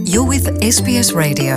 You're with SBS Radio.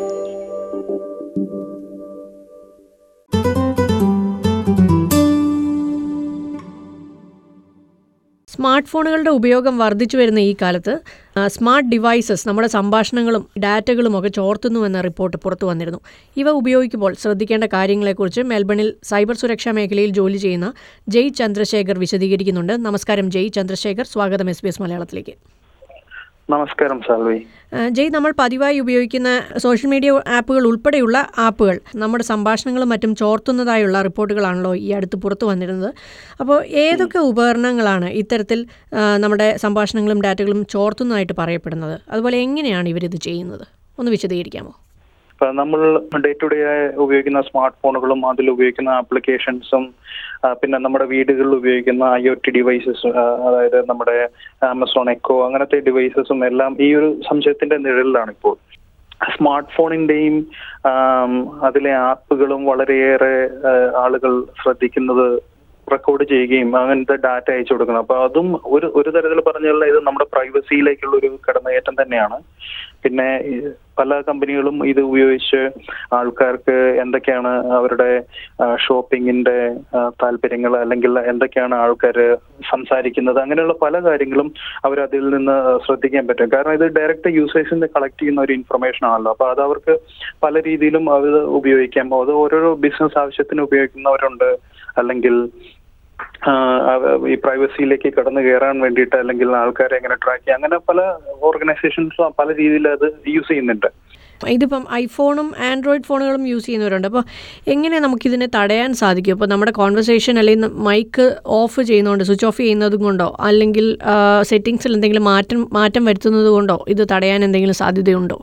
Smart ഫോണുകളുടെ ഉപയോഗം വർദ്ധിച്ചു വരുന്ന ഈ കാലത്ത് ആ, സ്മാർട്ട് ഡിവൈസസ് നമ്മുടെ സംഭാഷണങ്ങളും ഡാറ്റകളും ഒക്കെ ചോർത്തുന്നുവെന്ന റിപ്പോർട്ട് പുറത്തു വന്നിരുന്നു ഇവ ഉപയോഗിക്കുമ്പോൾ ശ്രദ്ധിക്കേണ്ട കാര്യങ്ങളെക്കുറിച്ച് മെൽബണിൽ സൈബർ സുരക്ഷാ മേഖലയിൽ ജോലി ചെയ്യുന്ന ജയ് ചന്ദ്രശേഖർ വിശദീകരിക്കുന്നുണ്ട് നമസ്കാരം ജയ് ചന്ദ്രശേഖർ സ്വാഗതം എസ് ബി എസ് മലയാളത്തിലേക്ക് നമസ്കാരം സാൽവി ആ, ജയ് നമ്മൾ പതിവായി ഉപയോഗിക്കുന്ന സോഷ്യൽ മീഡിയ ആപ്പുകൾ ഉൾപ്പെടെയുള്ള ആപ്പുകൾ നമ്മുടെ സംഭാഷണങ്ങളും മറ്റും ചോർത്തുന്നതായുള്ള റിപ്പോർട്ടുകളാണല്ലോ ഈ അടുത്ത് പുറത്തു വന്നിരുന്നത് അപ്പോൾ ഏതൊക്കെ ഉപകരണങ്ങളാണ് ഇത്തരത്തിൽ ആ, നമ്മുടെ സംഭാഷണങ്ങളും ഡാറ്റകളും ചോർത്തുന്നതായിട്ട് പറയപ്പെടുന്നത് അതുപോലെ എങ്ങനെയാണ് ഇവരിത് ചെയ്യുന്നത് ഒന്ന് വിശദീകരിക്കാമോ ഇപ്പൊ നമ്മൾ ഡേ ടു ഡേ ഉപയോഗിക്കുന്ന സ്മാർട്ട് ഫോണുകളും അതിൽ ഉപയോഗിക്കുന്ന ആപ്ലിക്കേഷൻസും പിന്നെ നമ്മുടെ വീടുകളിൽ ഉപയോഗിക്കുന്ന ഐ ഒ ടി ഡിവൈസസ് അതായത് നമ്മുടെ ആമസോൺ എക്കോ അങ്ങനത്തെ ഡിവൈസസും എല്ലാം ഈ ഒരു സംശയത്തിന്റെ നിഴലിലാണ് ഇപ്പോൾ സ്മാർട്ട് ഫോണിന്റെയും ആം, അതിലെ ആപ്പുകളും വളരെയേറെ ആ, ആളുകൾ ശ്രദ്ധിക്കുന്നത് റെക്കോർഡ് ചെയ്യുകയും അങ്ങനത്തെ ഡാറ്റ അയച്ചു കൊടുക്കുന്നത് അപ്പൊ അതും ഒരു ഒരു തരത്തിൽ പറഞ്ഞാൽ ഇത് നമ്മുടെ പ്രൈവസിയിലേക്കുള്ള ഒരു കടന്നുകയറ്റം തന്നെയാണ് പിന്നെ ഈ പല കമ്പനികളും ഇത് ഉപയോഗിച്ച് ആൾക്കാർക്ക് എന്തൊക്കെയാണ് അവരുടെ ഷോപ്പിങ്ങിന്റെ താല്പര്യങ്ങൾ അല്ലെങ്കിൽ എന്തൊക്കെയാണ് ആൾക്കാർ സംസാരിക്കുന്നത് അങ്ങനെയുള്ള പല കാര്യങ്ങളും അവർ അതിൽ നിന്ന് ശ്രദ്ധിക്കാൻ പറ്റും കാരണം ഇത് ഡയറക്റ്റ് യൂസേഴ്സിന് കളക്ട് ചെയ്യുന്ന ഒരു ഇൻഫർമേഷൻ ആണല്ലോ അപ്പൊ അത് അവർക്ക് പല രീതിയിലും അത് ഉപയോഗിക്കാം അത് ഓരോരോ ബിസിനസ് ആവശ്യത്തിന് ഉപയോഗിക്കുന്നവരുണ്ട് അല്ലെങ്കിൽ ആ, അവ- ഈ പ്രൈവസിയിലേക്ക് കടന്നു കയറാൻ വേണ്ടിയിട്ട് അല്ലെങ്കിൽ ആൾക്കാരെ എങ്ങനെ ട്രാക്ക് ചെയ്യാം അങ്ങനെ പല ഓർഗനൈസേഷൻസും പല രീതിയിൽ അത് യൂസ് ചെയ്യുന്നുണ്ട് ഇതിപ്പം ഐഫോണും ആൻഡ്രോയിഡ് ഫോണുകളും യൂസ് ചെയ്യുന്നവരുണ്ട് അപ്പോൾ എങ്ങനെ നമുക്കിതിനെ തടയാൻ സാധിക്കും ഇപ്പോൾ നമ്മുടെ കോൺവെർസേഷൻ അല്ലെങ്കിൽ മൈക്ക് ഓഫ് ചെയ്യുന്നതുകൊണ്ട് സ്വിച്ച് ഓഫ് ചെയ്യുന്നത് കൊണ്ടോ അല്ലെങ്കിൽ സെറ്റിങ്സിൽ എന്തെങ്കിലും മാറ്റം മാറ്റം വരുത്തുന്നത് കൊണ്ടോ ഇത് തടയാൻ എന്തെങ്കിലും സാധ്യതയുണ്ടോ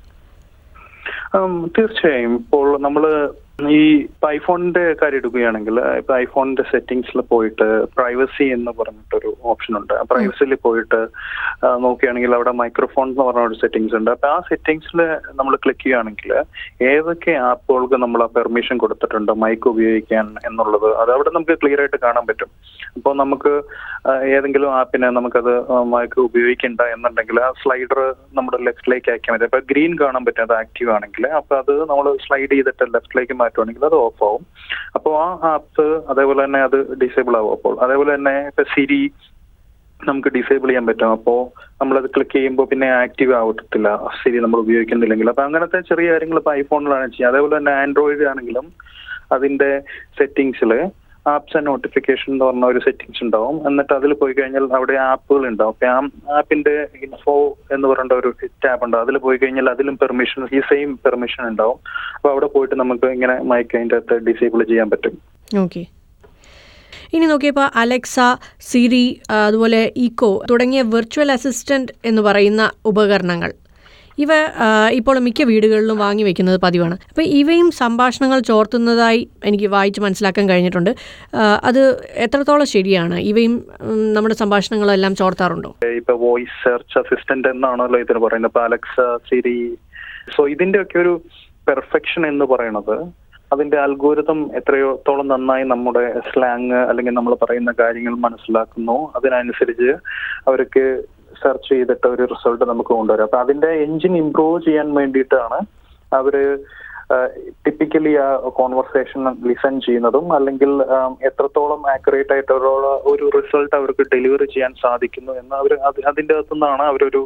ഉം, തീർച്ചയായും ഇപ്പോൾ നമ്മൾ ഈ ഇപ്പൊ ഐഫോണിന്റെ കാര്യം എടുക്കുകയാണെങ്കിൽ ഇപ്പൊ ഐഫോണിന്റെ സെറ്റിംഗ്സിൽ പോയിട്ട് പ്രൈവസി എന്ന് പറഞ്ഞിട്ടൊരു ഓപ്ഷൻ ഉണ്ട് ആ പ്രൈവസിയിൽ പോയിട്ട് ആ, നോക്കുകയാണെങ്കിൽ അവിടെ മൈക്രോഫോൺ എന്ന് പറഞ്ഞ ഒരു സെറ്റിംഗ്സ് ഉണ്ട് അപ്പൊ ആ സെറ്റിംഗ്സിൽ നമ്മൾ ക്ലിക്ക് ചെയ്യുകയാണെങ്കിൽ ഏതൊക്കെ ആപ്പുകൾക്ക് നമ്മൾ ആ പെർമിഷൻ കൊടുത്തിട്ടുണ്ട് മൈക്ക് ഉപയോഗിക്കാൻ എന്നുള്ളത് അത് അവിടെ നമുക്ക് ക്ലിയർ ആയിട്ട് കാണാൻ പറ്റും അപ്പോൾ നമുക്ക് ആ, ഏതെങ്കിലും ആപ്പിനെ നമുക്കത് മൈക്ക് ഉപയോഗിക്കണ്ട എന്നുണ്ടെങ്കിൽ ആ സ്ലൈഡർ നമ്മുടെ ലെഫ്റ്റിലേക്ക് ആക്കിയാൽ മതി അപ്പൊ ഗ്രീൻ കാണാൻ പറ്റും അത് ആക്റ്റീവ് ആണെങ്കിൽ അപ്പൊ അത് നമ്മൾ സ്ലൈഡ് ചെയ്തിട്ട് ലെഫ്റ്റിലേക്ക് മാറ്റുവാണെങ്കിൽ അത് ഓഫ് ആവും അപ്പോൾ ആ ആപ്സ് അതേപോലെ തന്നെ അത് ഡിസേബിൾ ആവും അപ്പോൾ അതേപോലെ തന്നെ ഇപ്പൊ സിരി നമുക്ക് ഡിസേബിൾ ചെയ്യാൻ പറ്റും അപ്പോൾ നമ്മളത് ക്ലിക്ക് ചെയ്യുമ്പോൾ പിന്നെ ആക്റ്റീവ് ആവത്തില്ല സിരി നമ്മൾ ഉപയോഗിക്കുന്നില്ലെങ്കിൽ അപ്പൊ അങ്ങനത്തെ ചെറിയ കാര്യങ്ങൾ ഇപ്പൊ ഐഫോണിലാണ് ചെയ്യുക അതേപോലെ തന്നെ ആൻഡ്രോയിഡ് ആണെങ്കിലും അതിന്റെ സെറ്റിംഗ്സിൽ ആപ്സ് ആൻഡ് നോട്ടിഫിക്കേഷൻ എന്ന് പറഞ്ഞ ഒരു സെറ്റിംഗ്സ് ഉണ്ടാവും എന്നിട്ട് അതിൽ പോയി കഴിഞ്ഞാൽ അവിടെ ആപ്പുകൾ ഉണ്ടാവും അപ്പൊ ആ ആപ്പിന്റെ ഇൻഫോ എന്ന് പറഞ്ഞ ഒരു ടാബ് ഉണ്ട് അതിൽ പോയി കഴിഞ്ഞാൽ അതിലും പെർമിഷൻ ഈ സെയിം പെർമിഷൻ ഉണ്ടാവും അപ്പൊ അവിടെ പോയിട്ട് നമുക്ക് ഇങ്ങനെ മൈക്ക് അതിന്റെ അകത്ത് ഡിസേബിൾ ചെയ്യാൻ പറ്റും ഓക്കെ ഇനി നോക്കിയപ്പോൾ അലക്സ സിരി ആ, അതുപോലെ ഈക്കോ തുടങ്ങിയ വിർച്വൽ അസിസ്റ്റന്റ് എന്ന് പറയുന്ന ഉപകരണങ്ങൾ ഇവ ആ, ഇപ്പോൾ മിക്ക വീടുകളിലും വാങ്ങി വെക്കുന്നത് പതിവാണ് അപ്പോൾ ഇവയും സംഭാഷണങ്ങൾ ചോർത്തുന്നതായി എനിക്ക് വായിച്ച് മനസ്സിലാക്കാൻ കഴിഞ്ഞിട്ടുണ്ട് ആ, അത് എത്രത്തോളം ശരിയാണ് ഇവയും ഉം, നമ്മുടെ സംഭാഷണങ്ങളെല്ലാം ചോർത്താറുണ്ടോ ഇപ്പൊ വോയിസ് സെർച്ച് അസിസ്റ്റന്റ് എന്നാണല്ലോ ഇതിന് പറയുന്നത് ഇപ്പൊ അലക്സ സിരി സോ ഇതിന്റെ ഒക്കെ ഒരു പെർഫെക്ഷൻ എന്ന് പറയുന്നത് അതിന്റെ അൽഗോരിതം എത്രയോത്തോളം നന്നായി നമ്മുടെ സ്ലാങ് അല്ലെങ്കിൽ നമ്മൾ പറയുന്ന കാര്യങ്ങൾ മനസ്സിലാക്കുന്നു അതിനനുസരിച്ച് അവർക്ക് സെർച്ച് ചെയ്തിട്ട് ഒരു റിസൾട്ട് നമുക്ക് കൊണ്ടുവരാം അപ്പൊ അതിന്റെ എഞ്ചിൻ ഇംപ്രൂവ് ചെയ്യാൻ വേണ്ടിയിട്ടാണ് അവര് ടിപ്പിക്കലി ആ കോൺവെർസേഷൻ ലിസൺ ചെയ്യുന്നതും അല്ലെങ്കിൽ ആം, എത്രത്തോളം ആക്യുറേറ്റ് ആയിട്ടുള്ള ഒരു റിസൾട്ട് അവർക്ക് ഡെലിവറി ചെയ്യാൻ സാധിക്കുന്നു എന്ന് അവർ അതിന്റെ അകത്തു നിന്നാണ് അവരൊരു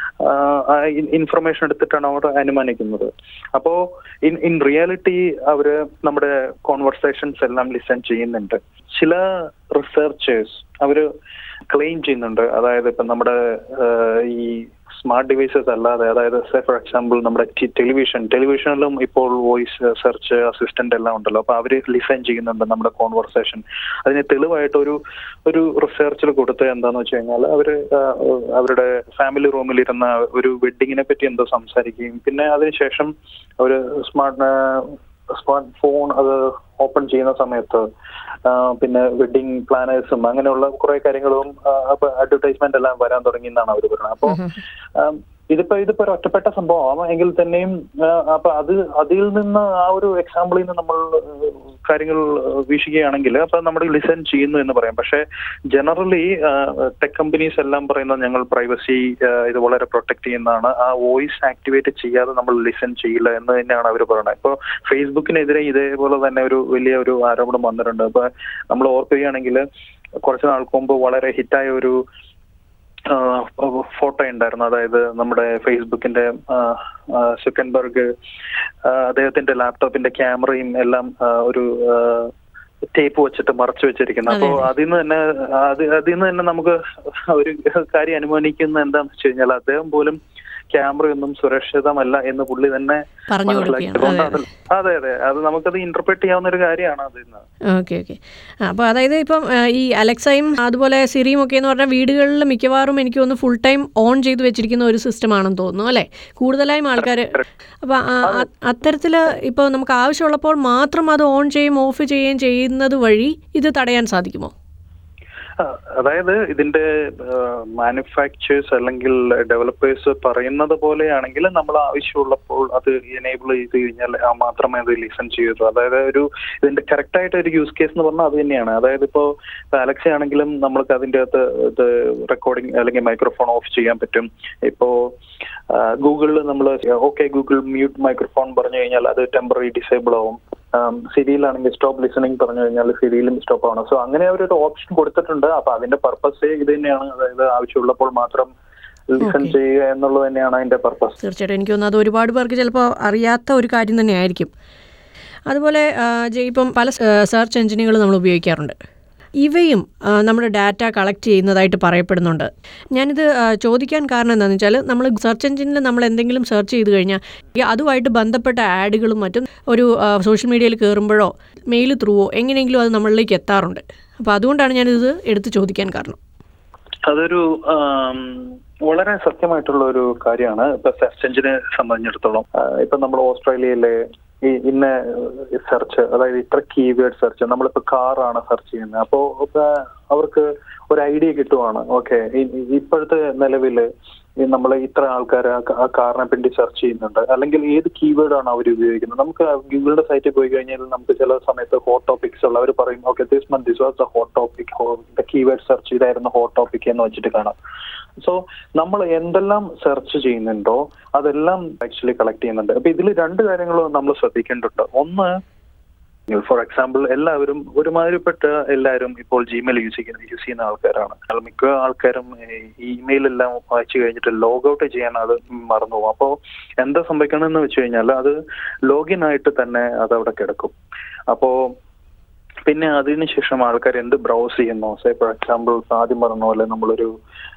ഇൻഫർമേഷൻ എടുത്തിട്ടാണ് അവർ അനുമാനിക്കുന്നത് അപ്പോ ഇൻ ഇൻ റിയാലിറ്റി അവര് നമ്മുടെ കോൺവെർസേഷൻസ് എല്ലാം ലിസൺ ചെയ്യുന്നുണ്ട് ചില റിസർച്ചേഴ്സ് അവര് ക്ലെയിം ചെയ്യുന്നുണ്ട് അതായത് ഇപ്പൊ നമ്മുടെ ആ, ഈ സ്മാർട്ട് ഡിവൈസസ് അല്ലാതെ അതായത് സേ ഫോർ എക്സാമ്പിൾ നമ്മുടെ ടെലിവിഷൻ ടെലിവിഷനിലും ഇപ്പോൾ വോയിസ് സെർച്ച് അസിസ്റ്റന്റ് എല്ലാം ഉണ്ടല്ലോ അപ്പൊ അവര് ലിസൺ ചെയ്യുന്നുണ്ട് നമ്മുടെ കോൺവെർസേഷൻ അതിന് തെളിവായിട്ട് ഒരു ഒരു റിസർച്ചിൽ കൊടുത്ത് എന്താന്ന് വെച്ച് കഴിഞ്ഞാൽ അവര് ആ, അവരുടെ ഫാമിലി റൂമിൽ ഇരുന്ന ഒരു വെഡിങ്ങിനെ പറ്റി എന്തോ സംസാരിക്കുകയും പിന്നെ അതിനുശേഷം അവര് സ്മാർട്ട് സ്മാർട്ട് ഫോൺ അത് ഓപ്പൺ ചെയ്യുന്ന സമയത്ത് ആ, പിന്നെ വെഡിങ് പ്ലാനേഴ്സും അങ്ങനെയുള്ള കുറെ കാര്യങ്ങളും അപ്പൊ അഡ്വർടൈസ്മെന്റ് എല്ലാം വരാൻ തുടങ്ങി എന്നാണ് അവർ പറയുന്നത് അപ്പോ ആം, ഇതിപ്പോ ഇതിപ്പോ ഒരു ഒറ്റപ്പെട്ട സംഭവം എങ്കിൽ തന്നെയും ആ, അപ്പൊ അത് അതിൽ നിന്ന് ആ ഒരു എക്സാമ്പിളിൽ നിന്ന് നമ്മൾ കാര്യങ്ങൾ വീക്ഷിക്കുകയാണെങ്കിൽ അപ്പൊ നമ്മൾ ലിസൺ ചെയ്യുന്നു എന്ന് പറയാം പക്ഷെ ജനറലി ടെക് കമ്പനീസ് എല്ലാം പറയുന്നത് ഞങ്ങൾ പ്രൈവസി ഇത് വളരെ പ്രൊട്ടക്ട് ചെയ്യുന്നതാണ് ആ വോയിസ് ആക്ടിവേറ്റ് ചെയ്യാതെ നമ്മൾ ലിസൺ ചെയ്യില്ല എന്ന് തന്നെയാണ് അവർ പറയുന്നത് ഇപ്പോൾ ഫേസ്ബുക്കിനെതിരെ ഇതേപോലെ തന്നെ ഒരു വലിയ ഒരു ആരോപണം വന്നിട്ടുണ്ട് അപ്പൊ നമ്മൾ ഓർക്കുകയാണെങ്കിൽ കുറച്ച് നാൾക്ക് മുമ്പ് വളരെ ഹിറ്റായ ഒരു ഫോട്ടോ ഉണ്ടായിരുന്നു അതായത് നമ്മുടെ ഫേസ്ബുക്കിന്റെ സുക്കൻബർഗ് അദ്ദേഹത്തിന്റെ ലാപ്ടോപ്പിന്റെ ക്യാമറയും എല്ലാം ഒരു ടേപ്പ് വെച്ചിട്ട് മറച്ചു വെച്ചിരിക്കുന്നത് അപ്പോൾ അതിൽ നിന്ന് തന്നെ അത് അതിൽ നിന്ന് തന്നെ നമുക്ക് ഒരു കാര്യം അനുമാനിക്കുന്ന എന്താണെന്ന് വെച്ച് കഴിഞ്ഞാൽ അദ്ദേഹം പോലും ക്യാമറയൊന്നും സുരക്ഷിതമല്ല എന്ന് പുള്ളി തന്നെ മനസ്സിലാക്കിയതുകൊണ്ട് അതെ അതെ അത് നമുക്കത് ഇന്റർപ്രറ്റ് ചെയ്യാവുന്ന ഒരു കാര്യമാണ് അത് ഓക്കെ ഓക്കെ അപ്പോൾ അതായത് ഇപ്പം ഈ അലക്സയും അതുപോലെ സിറിയും ഒക്കെ എന്ന് പറഞ്ഞാൽ വീടുകളിൽ മിക്കവാറും എനിക്ക് തോന്നുന്നു ഫുൾ ടൈം ഓൺ ചെയ്ത് വെച്ചിരിക്കുന്ന ഒരു സിസ്റ്റം ആണെന്ന് തോന്നുന്നു അല്ലേ കൂടുതലായും ആൾക്കാർ അപ്പോൾ അത്തരത്തിൽ ഇപ്പോൾ നമുക്ക് ആവശ്യമുള്ളപ്പോൾ മാത്രം അത് ഓൺ ചെയ്യുകയും ഓഫ് ചെയ്യുകയും ചെയ്യുന്നത് വഴി ഇത് തടയാൻ സാധിക്കുമോ അതായത് ഇതിന്റെ മാനുഫാക്ചേഴ്സ് അല്ലെങ്കിൽ ഡെവലപ്പേഴ്സ് പറയുന്നത് പോലെയാണെങ്കിൽ നമ്മൾ ആവശ്യമുള്ളപ്പോൾ അത് എനേബിൾ ചെയ്ത് കഴിഞ്ഞാൽ മാത്രമേ അത് ലിസൺ ചെയ്യുള്ളൂ അതായത് ഒരു ഇതിന്റെ കറക്റ്റ് ആയിട്ട് ഒരു യൂസ് കേസ് എന്ന് പറഞ്ഞാൽ അത് തന്നെയാണ് അതായത് ഇപ്പോൾ അലക്സ ആണെങ്കിലും നമ്മൾക്ക് അതിന്റെ അകത്ത് ഇത് റെക്കോർഡിംഗ് അല്ലെങ്കിൽ മൈക്രോഫോൺ ഓഫ് ചെയ്യാൻ പറ്റും ഇപ്പോ ഗൂഗിളിൽ നമ്മൾ ഓക്കെ ഗൂഗിൾ മ്യൂട്ട് മൈക്രോഫോൺ പറഞ്ഞു കഴിഞ്ഞാൽ അത് ടെമ്പററി ഡിസേബിൾ ആവും സിരിയിലാണെങ്കിൽ സ്റ്റോപ്പ് ലിസണിങ് പറഞ്ഞു കഴിഞ്ഞാൽ സിരിയിലും സ്റ്റോപ്പ് ആവണം സോ അങ്ങനെ അവരൊരു ഓപ്ഷൻ കൊടുത്തിട്ടുണ്ട് അപ്പൊ അതിന്റെ പർപ്പസ് ഇത് തന്നെയാണ് അതായത് ആവശ്യമുള്ളപ്പോൾ മാത്രം ലിസൺ ചെയ്യുക എന്നുള്ളത് തന്നെയാണ് അതിന്റെ പർപ്പസ് തീർച്ചയായിട്ടും എനിക്ക് തോന്നുന്നു അത് ഒരുപാട് പേർക്ക് ചിലപ്പോൾ അറിയാത്ത ഒരു കാര്യം തന്നെയായിരിക്കും അതുപോലെ ഇപ്പം പല സെർച്ച് എഞ്ചിനുകൾ നമ്മൾ ഉപയോഗിക്കാറുണ്ട് ഇവയും നമ്മുടെ ഡാറ്റ കളക്ട് ചെയ്യുന്നതായിട്ട് പറയപ്പെടുന്നുണ്ട് ഞാനിത് ചോദിക്കാൻ കാരണം എന്താണെന്ന് വെച്ചാൽ നമ്മൾ സെർച്ച് എഞ്ചിനിൽ നമ്മൾ എന്തെങ്കിലും സെർച്ച് ചെയ്ത് കഴിഞ്ഞാൽ അതുമായിട്ട് ബന്ധപ്പെട്ട ആഡുകളും മറ്റും ഒരു സോഷ്യൽ മീഡിയയിൽ കയറുമ്പോഴോ മെയിൽ ത്രൂവോ എങ്ങനെയെങ്കിലും അത് നമ്മളിലേക്ക് എത്താറുണ്ട് അപ്പോൾ അതുകൊണ്ടാണ് ഞാനിത് എടുത്ത് ചോദിക്കാൻ കാരണം അതൊരു വളരെ സത്യമായിട്ടുള്ള ഒരു കാര്യമാണ് ഇപ്പൊ സെർച്ച് എഞ്ചിനെ സംബന്ധിച്ചിടത്തോളം ഇപ്പൊ നമ്മൾ ഓസ്ട്രേലിയയിലെ ഈ ഇന്ന സെർച്ച് അതായത് ഇത്ര കീവേഡ് സെർച്ച് നമ്മളിപ്പോ കാറാണ് സെർച്ച് ചെയ്യുന്നത് അപ്പോ അവർക്ക് ഒരു ഐഡിയ കിട്ടുവാണ് ഓക്കെ ഇപ്പോഴത്തെ നിലവില് നമ്മൾ ഇത്ര ആൾക്കാർ ആ കാറിനെ വേണ്ടി സെർച്ച് ചെയ്യുന്നുണ്ട് അല്ലെങ്കിൽ ഏത് കീവേഡ് ആണ് അവർ ഉപയോഗിക്കുന്നത് നമുക്ക് ഗൂഗിളിന്റെ സൈറ്റിൽ പോയി കഴിഞ്ഞാൽ നമുക്ക് ചില സമയത്ത് ഹോട്ട് ടോപ്പിക്സ് ഉള്ള അവർ പറയും okay this month this was the hot topic keyword search ചെയ്തായിരുന്നു ഹോട്ട് ടോപ്പിക് എന്ന് വെച്ചിട്ട് കാണാം സോ നമ്മൾ എന്തെല്ലാം സെർച്ച് ചെയ്യുന്നുണ്ടോ അതെല്ലാം ആക്ച്വലി കളക്ട് ചെയ്യുന്നുണ്ട് അപ്പൊ ഇതിൽ രണ്ട് കാര്യങ്ങൾ നമ്മൾ ശ്രദ്ധിക്കേണ്ടതുണ്ട് ഒന്ന് ഫോർ എക്സാമ്പിൾ എല്ലാവരും ഒരുമാതിരിപ്പെട്ട എല്ലാവരും ഇപ്പോൾ ജിമെയിൽ യൂസ് ചെയ്യുന്ന യൂസ് ചെയ്യുന്ന ആൾക്കാരാണ് മിക്ക ആൾക്കാരും ഇമെയിൽ എല്ലാം വായിച്ചു കഴിഞ്ഞിട്ട് ലോഗ് ഔട്ട് ചെയ്യാൻ അത് മറന്നു പോകും അപ്പോൾ എന്താ സംഭവിക്കണമെന്ന് വെച്ച് കഴിഞ്ഞാൽ അത് ലോഗിൻ ആയിട്ട് തന്നെ അത് അവിടെ കിടക്കും അപ്പോ പിന്നെ അതിനുശേഷം ആൾക്കാർ എന്ത് ബ്രൗസ് ചെയ്യുന്നു സേ ഫോർ എക്സാമ്പിൾ ആദ്യം പറഞ്ഞ പോലെ നമ്മളൊരു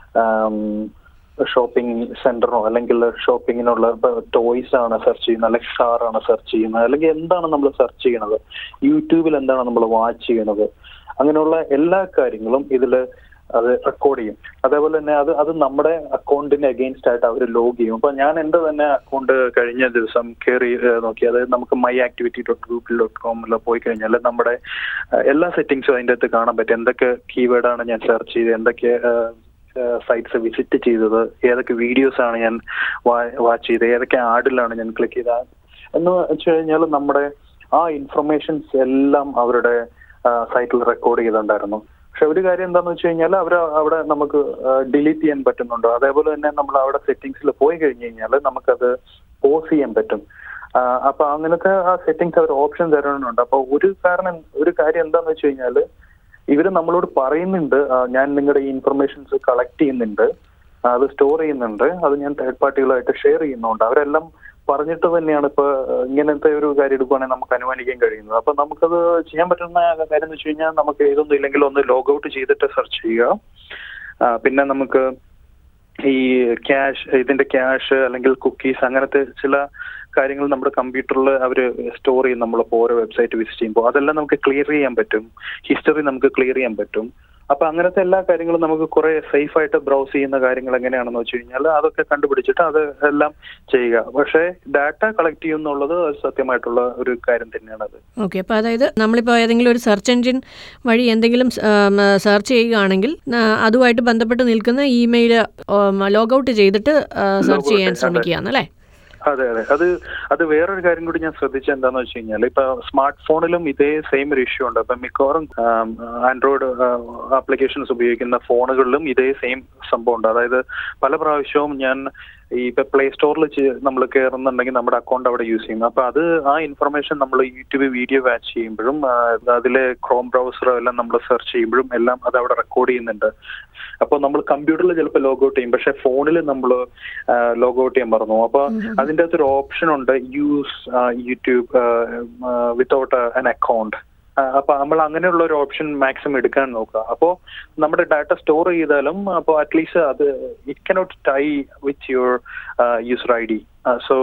ഷോപ്പിംഗ് സെന്ററിനോ അല്ലെങ്കിൽ ഷോപ്പിങ്ങിനുള്ള ടോയ്സ് ആണ് സെർച്ച് ചെയ്യുന്നത് അല്ലെങ്കിൽ കാറാണ് സെർച്ച് ചെയ്യുന്നത് അല്ലെങ്കിൽ എന്താണ് നമ്മൾ സെർച്ച് ചെയ്യുന്നത് യൂട്യൂബിൽ എന്താണ് നമ്മൾ വാച്ച് ചെയ്യുന്നത് അങ്ങനെയുള്ള എല്ലാ കാര്യങ്ങളും ഇതിൽ അത് റെക്കോർഡ് ചെയ്യും അതേപോലെ തന്നെ അത് അത് നമ്മുടെ അക്കൗണ്ടിന് അഗെയിൻസ്റ്റ് ആയിട്ട് അവർ ലോഗ് ചെയ്യും അപ്പൊ ഞാൻ എന്റെ തന്നെ അക്കൗണ്ട് കഴിഞ്ഞ ദിവസം കയറി നോക്കി അതായത് നമുക്ക് my activity dot Google dot കോമിൽ പോയി കഴിഞ്ഞാൽ നമ്മുടെ എല്ലാ സെറ്റിംഗ്സും അതിൻ്റെ അകത്ത് കാണാൻ പറ്റും എന്തൊക്കെ കീവേഡാണ് ഞാൻ സെർച്ച് ചെയ്തത് എന്തൊക്കെ സൈറ്റ്സ് വിസിറ്റ് ചെയ്തത് ഏതൊക്കെ വീഡിയോസ് ആണ് ഞാൻ വാച്ച് ചെയ്തത് ഏതൊക്കെ ആഡിലാണ് ഞാൻ ക്ലിക്ക് ചെയ്തത് എന്ന് വെച്ച് കഴിഞ്ഞാൽ നമ്മുടെ ആ ഇൻഫർമേഷൻസ് എല്ലാം അവരുടെ സൈറ്റിൽ റെക്കോർഡ് ചെയ്തിട്ടുണ്ടായിരുന്നു പക്ഷെ ഒരു കാര്യം എന്താണെന്ന് വെച്ച് കഴിഞ്ഞാൽ അവർ അവിടെ നമുക്ക് ഡിലീറ്റ് ചെയ്യാൻ പറ്റുന്നുണ്ടോ അതേപോലെ തന്നെ നമ്മൾ അവിടെ സെറ്റിംഗ്സിൽ പോയി കഴിഞ്ഞ് കഴിഞ്ഞാൽ നമുക്കത് പോസ് ചെയ്യാൻ പറ്റും അപ്പൊ അങ്ങനത്തെ ആ സെറ്റിംഗ്സ് അവർ ഓപ്ഷൻ തരുന്നുണ്ട് അപ്പൊ ഒരു കാരണം ഒരു കാര്യം എന്താന്ന് വെച്ച് കഴിഞ്ഞാൽ ഇവര് നമ്മളോട് പറയുന്നുണ്ട് ഞാൻ നിങ്ങളുടെ ഈ ഇൻഫർമേഷൻസ് കളക്ട് ചെയ്യുന്നുണ്ട് അത് സ്റ്റോർ ചെയ്യുന്നുണ്ട് അത് ഞാൻ തേർഡ് പാർട്ടികളായിട്ട് ഷെയർ ചെയ്യുന്നുണ്ട് അവരെല്ലാം പറഞ്ഞിട്ട് തന്നെയാണ് ഇപ്പൊ ഇങ്ങനത്തെ ഒരു കാര്യം എടുക്കുവാണെങ്കിൽ നമുക്ക് അനുമാനിക്കാൻ കഴിയുന്നത് അപ്പൊ നമുക്കത് ചെയ്യാൻ പറ്റുന്ന കാര്യം എന്ന് വെച്ച് കഴിഞ്ഞാൽ നമുക്ക് ഏതൊന്നും ഇല്ലെങ്കിൽ ഒന്ന് ലോഗ് ഔട്ട് ചെയ്തിട്ട് സെർച്ച് ചെയ്യുക പിന്നെ നമുക്ക് ഈ ക്യാഷ് ഇതിന്റെ ക്യാഷ് അല്ലെങ്കിൽ കുക്കീസ് അങ്ങനത്തെ ചില കാര്യങ്ങൾ നമ്മുടെ കമ്പ്യൂട്ടറിൽ അവർ സ്റ്റോർ ചെയ്യും നമ്മളിപ്പോൾ ഓരോ വെബ്സൈറ്റ് വിസിറ്റ് ചെയ്യുമ്പോൾ അതെല്ലാം നമുക്ക് ക്ലിയർ ചെയ്യാൻ പറ്റും ഹിസ്റ്ററി നമുക്ക് ക്ലിയർ ചെയ്യാൻ പറ്റും അപ്പൊ അങ്ങനത്തെ എല്ലാ കാര്യങ്ങളും നമുക്ക് കുറെ സേഫ് ആയിട്ട് ബ്രൗസ് ചെയ്യുന്ന കാര്യങ്ങൾ എങ്ങനെയാണെന്ന് വെച്ച് കഴിഞ്ഞാൽ അതൊക്കെ കണ്ടുപിടിച്ചിട്ട് അത് എല്ലാം ചെയ്യുക പക്ഷേ ഡാറ്റ കളക്ട് ചെയ്യുന്നുള്ളത് സത്യമായിട്ടുള്ള ഒരു കാര്യം തന്നെയാണ് അത് ഓക്കെ അപ്പോൾ അതായത് നമ്മളിപ്പോൾ ഏതെങ്കിലും ഒരു സെർച്ച് എഞ്ചിൻ വഴി എന്തെങ്കിലും സെർച്ച് ചെയ്യുകയാണെങ്കിൽ അതുമായിട്ട് ബന്ധപ്പെട്ട് നിൽക്കുന്ന ഇമെയിൽ ലോഗ് ഔട്ട് ചെയ്തിട്ട് സെർച്ച് ചെയ്യാൻ ശ്രമിക്കുകയാണല്ലേ അതെ അതെ അത് അത് വേറൊരു കാര്യം കൂടി ഞാൻ ശ്രദ്ധിച്ച എന്താന്ന് വെച്ച് കഴിഞ്ഞാൽ ഇപ്പൊ സ്മാർട്ട് ഫോണിലും ഇതേ സെയിം ഒരു ഇഷ്യൂ ഉണ്ട് ഇപ്പൊ മിക്കവാറും ആൻഡ്രോയിഡ് ആപ്ലിക്കേഷൻസ് ഉപയോഗിക്കുന്ന ഫോണുകളിലും ഇതേ സെയിം സംഭവം ഉണ്ട് അതായത് പല പ്രാവശ്യവും ഞാൻ ഈ ഇപ്പൊ പ്ലേ സ്റ്റോറിൽ നമ്മൾ കയറുന്നുണ്ടെങ്കിൽ നമ്മുടെ അക്കൗണ്ട് അവിടെ യൂസ് ചെയ്യും അപ്പൊ അത് ആ ഇൻഫർമേഷൻ നമ്മൾ യൂട്യൂബ് വീഡിയോ വാച്ച് ചെയ്യുമ്പോഴും ആ, അതിലെ ക്രോം ബ്രൗസറോ എല്ലാം നമ്മൾ സെർച്ച് ചെയ്യുമ്പോഴും എല്ലാം അത് അവിടെ റെക്കോർഡ് ചെയ്യുന്നുണ്ട് അപ്പോൾ നമ്മൾ കമ്പ്യൂട്ടറിൽ ചിലപ്പോൾ ലോഗ് ഔട്ട് ചെയ്യും പക്ഷെ ഫോണിൽ നമ്മൾ ലോഗ് ഔട്ട് ചെയ്യാൻ പറഞ്ഞു അപ്പൊ അതിൻ്റെ അകത്തൊരു ഓപ്ഷൻ ഉണ്ട് use YouTube without an account അപ്പൊ നമ്മൾ അങ്ങനെയുള്ള ഒരു ഓപ്ഷൻ മാക്സിമം എടുക്കാൻ നോക്കുക അപ്പോൾ നമ്മുടെ ഡാറ്റ സ്റ്റോർ ചെയ്താലും അപ്പോൾ അറ്റ്ലീസ്റ്റ് അത് it cannot tie with your user I D so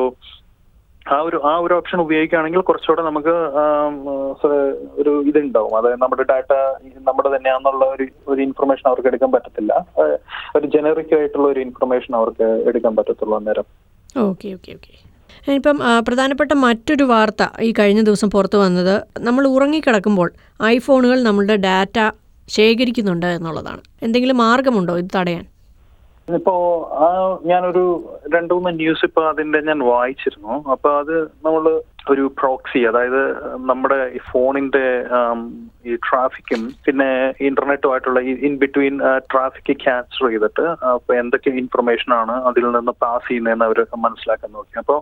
ആ ഒരു ആ ഒരു ഓപ്ഷൻ ഉപയോഗിക്കുകയാണെങ്കിൽ കുറച്ചുകൂടെ നമുക്ക് ആം, സ- ഒരു ഇതുണ്ടാവും അതായത് നമ്മുടെ ഡാറ്റ നമ്മുടെ തന്നെയാണെന്നുള്ള ഒരു ഒരു ഇൻഫർമേഷൻ അവർക്ക് എടുക്കാൻ പറ്റത്തില്ല ആ, ഒരു ജനറിക് ആയിട്ടുള്ള ഒരു ഇൻഫർമേഷൻ അവർക്ക് എടുക്കാൻ പറ്റത്തുള്ളൂ അന്നേരം ഓക്കെ ഓക്കെ ഓക്കെ ഇപ്പം ആ, പ്രധാനപ്പെട്ട മറ്റൊരു വാർത്ത ഈ കഴിഞ്ഞ ദിവസം പുറത്തു വന്നത് നമ്മൾ ഉറങ്ങിക്കിടക്കുമ്പോൾ ഐഫോണുകൾ നമ്മളുടെ ഡാറ്റ ശേഖരിക്കുന്നുണ്ട് എന്നുള്ളതാണ് എന്തെങ്കിലും മാർഗമുണ്ടോ ഇത് തടയാൻ ഇപ്പോ ആ ഞാനൊരു രണ്ടു മൂന്ന് ന്യൂസ് ഇപ്പൊ അതിന്റെ ഞാൻ വായിച്ചിരുന്നു അപ്പൊ അത് നമ്മൾ ഒരു പ്രോക്സി അതായത് നമ്മുടെ ഈ ഫോണിന്റെ ആം, ഈ ട്രാഫിക്കും പിന്നെ ഇന്റർനെറ്റുമായിട്ടുള്ള ഈ ഇൻ ബിറ്റ്വീൻ ട്രാഫിക് ക്യാൻസർ ചെയ്തിട്ട് അപ്പൊ എന്തൊക്കെ ഇൻഫർമേഷൻ ആണ് അതിൽ നിന്ന് പാസ് ചെയ്യുന്നതെന്ന് അവർ മനസ്സിലാക്കാൻ നോക്കി അപ്പോൾ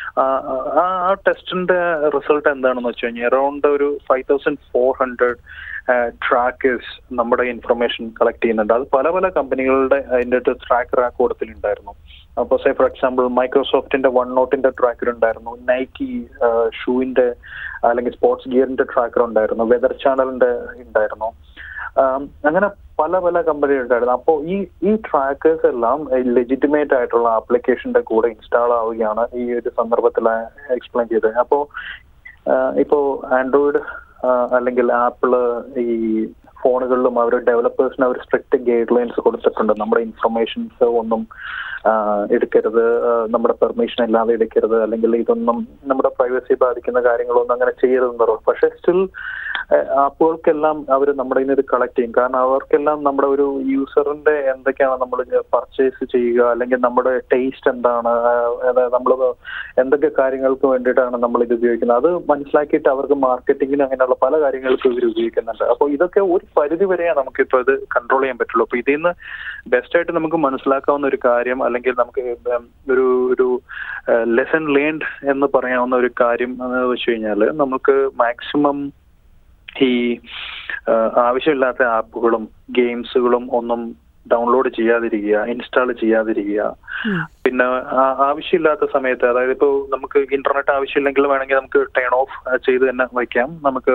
ആ ആ ടെസ്റ്റിന്റെ റിസൾട്ട് എന്താണെന്ന് വെച്ച് കഴിഞ്ഞാൽ അറൌണ്ട് ഒരു five thousand four hundred trackers നമ്മുടെ ഇൻഫർമേഷൻ കളക്ട് ചെയ്യുന്നുണ്ട് അത് പല പല കമ്പനികളുടെ അതിൻ്റെ അടുത്ത് ട്രാക്കർ ആ കൂട്ടത്തിലുണ്ടായിരുന്നു അപ്പോൾ സേ ഫോർ എക്സാമ്പിൾ മൈക്രോസോഫ്റ്റിന്റെ വൺ നോട്ടിന്റെ ട്രാക്കർ ഉണ്ടായിരുന്നു നൈക്കി ഷൂവിന്റെ അല്ലെങ്കിൽ സ്പോർട്സ് ഗിയറിന്റെ ട്രാക്കർ ഉണ്ടായിരുന്നു വെതർ ചാനലിന്റെ ഉണ്ടായിരുന്നു ആം, അങ്ങനെ പല പല കമ്പനി ഉണ്ടായിരുന്നു അപ്പോൾ ഈ ഈ ട്രാക്കേഴ്സ് എല്ലാം ലെജിറ്റിമേറ്റ് ആയിട്ടുള്ള ആപ്ലിക്കേഷന്റെ കൂടെ ഇൻസ്റ്റാൾ ആവുകയാണ് ഈ ഒരു സന്ദർഭത്തിൽ എക്സ്പ്ലെയിൻ ചെയ്തത് അപ്പോൾ ഇപ്പോ ആൻഡ്രോയിഡ് അല്ലെങ്കിൽ ആപ്പിള് ഈ ഫോണുകളിലും അവർ ഡെവലപ്പേഴ്സിന് അവർ സ്ട്രിക്റ്റ് ഗൈഡ് ലൈൻസ് കൊടുത്തിട്ടുണ്ട് നമ്മുടെ ഇൻഫർമേഷൻസ് ഒന്നും ആ, എടുക്കരുത് ആ, നമ്മുടെ പെർമിഷൻ ഇല്ലാതെ എടുക്കരുത് അല്ലെങ്കിൽ ഇതൊന്നും നമ്മുടെ പ്രൈവസി ബാധിക്കുന്ന കാര്യങ്ങളൊന്നും അങ്ങനെ ചെയ്യരുതെന്ന് പറയും പക്ഷെ സ്റ്റിൽ ആപ്പുകൾക്കെല്ലാം അവർ നമ്മുടെ കയ്യിൽ നിന്ന് ഇത് കളക്ട് ചെയ്യും കാരണം അവർക്കെല്ലാം നമ്മുടെ ഒരു യൂസറിന്റെ എന്തൊക്കെയാണ് നമ്മൾ പർച്ചേസ് ചെയ്യുക അല്ലെങ്കിൽ നമ്മുടെ ടേസ്റ്റ് എന്താണ് ആ, അതായത് നമ്മൾ എന്തൊക്കെ കാര്യങ്ങൾക്ക് വേണ്ടിയിട്ടാണ് നമ്മൾ ഇത് ഉപയോഗിക്കുന്നത് അത് മനസ്സിലാക്കിയിട്ട് അവർക്ക് മാർക്കറ്റിങ്ങിന് അങ്ങനെയുള്ള പല കാര്യങ്ങൾക്കും ഇവർ ഉപയോഗിക്കുന്നുണ്ട് അപ്പോൾ ഇതൊക്കെ ഒരു പരിധി വരെയാണ് നമുക്കിപ്പോൾ ഇത് കൺട്രോൾ ചെയ്യാൻ പറ്റുള്ളൂ അപ്പോൾ ഇതിൽ നിന്ന് ബെസ്റ്റ് ആയിട്ട് നമുക്ക് മനസ്സിലാക്കാവുന്ന ഒരു കാര്യം അല്ലെങ്കിൽ നമുക്ക് ഉം ഒരു ഒരു ലെസൺ ലേൺഡ് എന്ന് പറയാവുന്ന ഒരു കാര്യം എന്ന് വെച്ച് കഴിഞ്ഞാൽ നമുക്ക് മാക്സിമം ഈ ആ, ആവശ്യമില്ലാത്ത ആപ്പുകളും ഗെയിംസുകളും ഒന്നും ഡൗൺലോഡ് ചെയ്യാതിരിക്കുക ഇൻസ്റ്റാൾ ചെയ്യാതിരിക്കുക പിന്നെ ആ- ആവശ്യമില്ലാത്ത സമയത്ത് അതായത് ഇപ്പോൾ നമുക്ക് ഇന്റർനെറ്റ് ആവശ്യമില്ലെങ്കിൽ വേണമെങ്കിൽ നമുക്ക് ടേൺ ഓഫ് ചെയ്ത് തന്നെ വയ്ക്കാം നമുക്ക്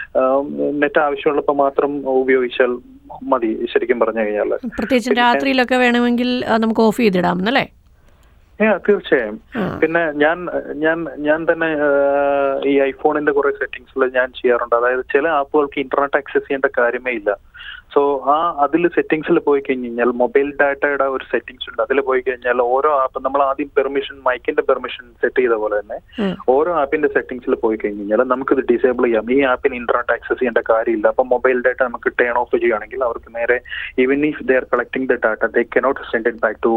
നെറ്റ് ആവശ്യമുള്ളപ്പോൾ മാത്രം ഉപയോഗിച്ചാൽ മതി ശരിക്കും പറഞ്ഞു കഴിഞ്ഞാൽ പ്രത്യേകിച്ച് രാത്രിയിലൊക്കെ വേണമെങ്കിൽ ആ, നമുക്ക് ഓഫ് ചെയ്തിടാം എന്നല്ലേ Yeah, തീർച്ചയായും ആ. പിന്നെ ഞാൻ ഞാൻ ഞാൻ തന്നെ ആ, ഈ ഐഫോണിന്റെ കുറെ സെറ്റിംഗ്സിൽ ഞാൻ ചെയ്യാറുണ്ട് അതായത് ചില ആപ്പുകൾക്ക് ഇന്റർനെറ്റ് ആക്സസ് ചെയ്യേണ്ട കാര്യമേ ഇല്ല സോ ആ അതിൽ സെറ്റിംഗ്സിൽ പോയി കഴിഞ്ഞ് കഴിഞ്ഞാൽ മൊബൈൽ ഡാറ്റയുടെ ഒരു സെറ്റിംഗ്സ് ഉണ്ട് അതിൽ പോയി കഴിഞ്ഞാൽ ഓരോ ആപ്പ് നമ്മൾ ആദ്യം പെർമിഷൻ മൈക്കിന്റെ പെർമിഷൻ സെറ്റ് ചെയ്ത പോലെ തന്നെ ഉം. ഓരോ ആപ്പിന്റെ സെറ്റിംഗ്സിൽ പോയി കഴിഞ്ഞ് കഴിഞ്ഞാൽ നമുക്കിത് ഡിസേബിൾ ചെയ്യാം ഈ ആപ്പിന് ഇന്റർനെറ്റ് ആക്സസ് ചെയ്യേണ്ട കാര്യമില്ല അപ്പൊ മൊബൈൽ ഡാറ്റ നമുക്ക് ടേൺ ഓഫ് ചെയ്യുകയാണെങ്കിൽ അവർക്ക് നേരെ even if they are collecting the data they cannot send it back to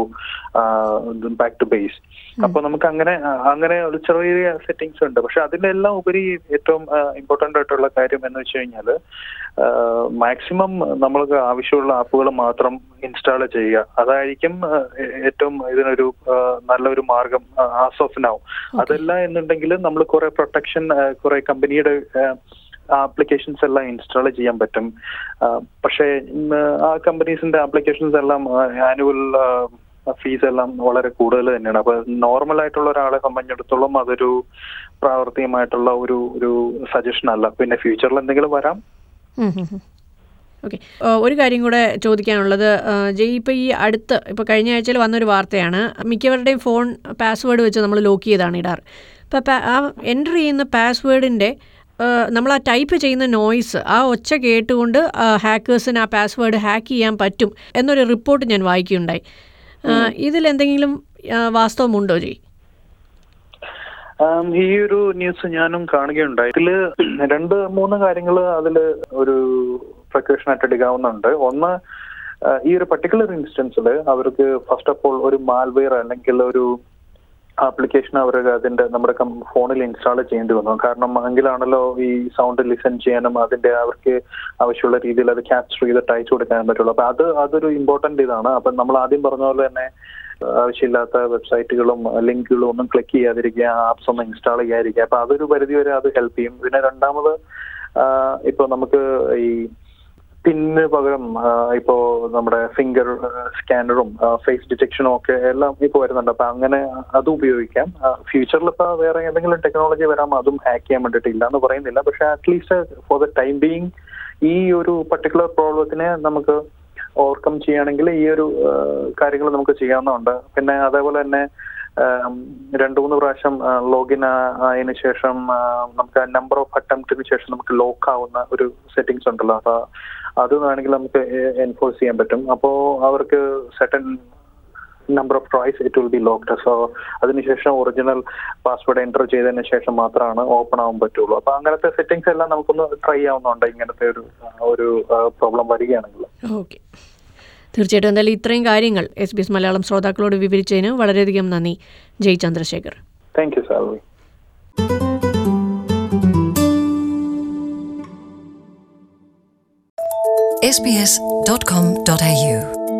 back to base അപ്പൊ നമുക്ക് അങ്ങനെ ആ, അങ്ങനെ ഒരു ചെറിയ സെറ്റിംഗ്സ് ഉണ്ട് പക്ഷെ അതിന്റെ എല്ലാം ഉപരി ഏറ്റവും ഇമ്പോർട്ടന്റ് ആയിട്ടുള്ള കാര്യം എന്ന് വെച്ച് കഴിഞ്ഞാൽ മാക്സിമം നമ്മൾക്ക് ആവശ്യമുള്ള ആപ്പുകൾ മാത്രം ഇൻസ്റ്റാൾ ചെയ്യുക അതായിരിക്കും ആ, ഏ- ഏറ്റവും ഇതിനൊരു ആ, നല്ലൊരു മാർഗം ആസ് ഓഫ് നൗ അതല്ല എന്നുണ്ടെങ്കിൽ നമ്മൾ കുറെ പ്രൊട്ടക്ഷൻ കുറെ കമ്പനിയുടെ ആപ്ലിക്കേഷൻസ് എല്ലാം ഇൻസ്റ്റാൾ ചെയ്യാൻ പറ്റും ആ, പക്ഷേ ഇന്ന് ആ കമ്പനീസിന്റെ ആപ്ലിക്കേഷൻസ് എല്ലാം ആനുവൽ ഫീസ് എല്ലാം വളരെ കൂടുതൽ തന്നെയാണ് അപ്പൊ നോർമൽ ആയിട്ടുള്ള ഒരാളെ സംബന്ധിച്ചിടത്തോളം അതൊരു പ്രാവർത്തികമായിട്ടുള്ള ഒരു ഒരു സജഷൻ അല്ല പിന്നെ ഫ്യൂച്ചറിൽ എന്തെങ്കിലും വരാം ഓക്കെ ഒരു കാര്യം കൂടെ ചോദിക്കാനുള്ളത് ആ, ജയ് ഇപ്പോൾ ഈ അടുത്ത് ഇപ്പോൾ കഴിഞ്ഞ ആഴ്ചയിൽ വന്നൊരു വാർത്തയാണ് മിക്കവരുടെയും ഫോൺ പാസ്വേഡ് വെച്ച് നമ്മൾ ലോക്ക് ചെയ്താണ് ഇടാറ് അപ്പോൾ ആ എൻ്റർ ചെയ്യുന്ന പാസ്വേഡിൻ്റെ നമ്മൾ ആ ടൈപ്പ് ചെയ്യുന്ന നോയ്സ് ആ ഒച്ച കേട്ടുകൊണ്ട് ഹാക്കേഴ്സിന് ആ പാസ്വേഡ് ഹാക്ക് ചെയ്യാൻ പറ്റും എന്നൊരു റിപ്പോർട്ട് ഞാൻ വായിക്കുകയുണ്ടായി ആ, ഇതിലെന്തെങ്കിലും ആ, വാസ്തവമുണ്ടോ ജയ് ആം, ഈ ഒരു ന്യൂസ് ഞാനും കാണുകയുണ്ടായി ഇതില് രണ്ട് മൂന്ന് കാര്യങ്ങൾ അതിൽ ഒരു പ്രിക്കോഷൻ ആയിട്ട് എടുക്കാവുന്നുണ്ട് ഒന്ന് ആ, ഈ ഒരു പർട്ടിക്കുലർ ഇൻസ്റ്റൻസിൽ അവർക്ക് ഫസ്റ്റ് ഓഫ് ഓൾ ഒരു മാൽവെയർ അല്ലെങ്കിൽ ഒരു ആപ്ലിക്കേഷൻ അവർ അതിന്റെ നമ്മുടെ ഫോണിൽ ഇൻസ്റ്റാൾ ചെയ്യേണ്ടി വന്നു കാരണം എങ്കിലാണല്ലോ ഈ സൗണ്ട് ലിസൺ ചെയ്യാനും അതിന്റെ അവർക്ക് ആവശ്യമുള്ള രീതിയിൽ അത് ക്യാപ്ചർ ചെയ്തിട്ട് അയച്ചു കൊടുക്കാനും പറ്റുള്ളൂ അപ്പൊ അത് അതൊരു ഇമ്പോർട്ടന്റ് ഇതാണ് അപ്പൊ നമ്മൾ ആദ്യം പറഞ്ഞ പോലെ തന്നെ ആവശ്യമില്ലാത്ത വെബ്സൈറ്റുകളും ലിങ്കുകളും ഒന്നും ക്ലിക്ക് ചെയ്യാതിരിക്കുക ആപ്സ് ഒന്നും ഇൻസ്റ്റാൾ ചെയ്യാതിരിക്കുക അപ്പൊ അതൊരു പരിധി വരെ അത് ഹെൽപ്പ് ചെയ്യും പിന്നെ രണ്ടാമത് ഇപ്പൊ നമുക്ക് ഈ പിന്നിന് പകരം ഇപ്പോ നമ്മുടെ ഫിംഗർ സ്കാനറും ഫേസ് ഡിറ്റക്ഷനും ഒക്കെ എല്ലാം ഇപ്പോൾ വരുന്നുണ്ട് അപ്പൊ അങ്ങനെ അത് ഉപയോഗിക്കാം ഫ്യൂച്ചറിൽ ഇപ്പൊ വേറെ ഏതെങ്കിലും ടെക്നോളജി വരാം അതും ഹാക്ക് ചെയ്യാൻ വേണ്ടിയിട്ടില്ല എന്ന് പറയുന്നില്ല പക്ഷെ at least for the time being ഈ ഒരു പർട്ടിക്കുലർ പ്രോബ്ലത്തിനെ നമുക്ക് ഓവർകം ചെയ്യുകയാണെങ്കിൽ ഈ ഒരു കാര്യങ്ങൾ നമുക്ക് ചെയ്യാവുന്നതുണ്ട് പിന്നെ അതേപോലെ തന്നെ രണ്ടു മൂന്ന് പ്രാവശ്യം ലോഗിൻ ആയതിനു ശേഷം നമുക്ക് നമ്പർ ഓഫ് അറ്റംപ്റ്റിന് ശേഷം നമുക്ക് ലോക്ക് ആവുന്ന ഒരു സെറ്റിംഗ്സ് ഉണ്ടല്ലോ അപ്പൊ അത് വേണമെങ്കിൽ നമുക്ക് എൻഫോഴ്സ് ചെയ്യാൻ പറ്റും അപ്പോൾ അവർക്ക് certain number of tries it will be locked so അതിനുശേഷം ഒറിജിനൽ പാസ്വേഡ് എൻ്റർ ചെയ്തതിന് ശേഷം മാത്രമാണ് ഓപ്പൺ ആവാൻ പറ്റുള്ളൂ അപ്പൊ അങ്ങനത്തെ സെറ്റിംഗ്സ് എല്ലാം നമുക്കൊന്ന് ട്രൈ ആവുന്നുണ്ട് ഇങ്ങനത്തെ ഒരു ഒരു പ്രോബ്ലം വരികയാണെങ്കിൽ ഓക്കെ തീർച്ചയായിട്ടും എന്തായാലും ഇത്രയും കാര്യങ്ങൾ എസ് ബി എസ് മലയാളം ശ്രോതാക്കളോട് വിവരിച്ചതിന് വളരെയധികം നന്ദി Jai Chandrasekhar thank you Salvi sbs.com.au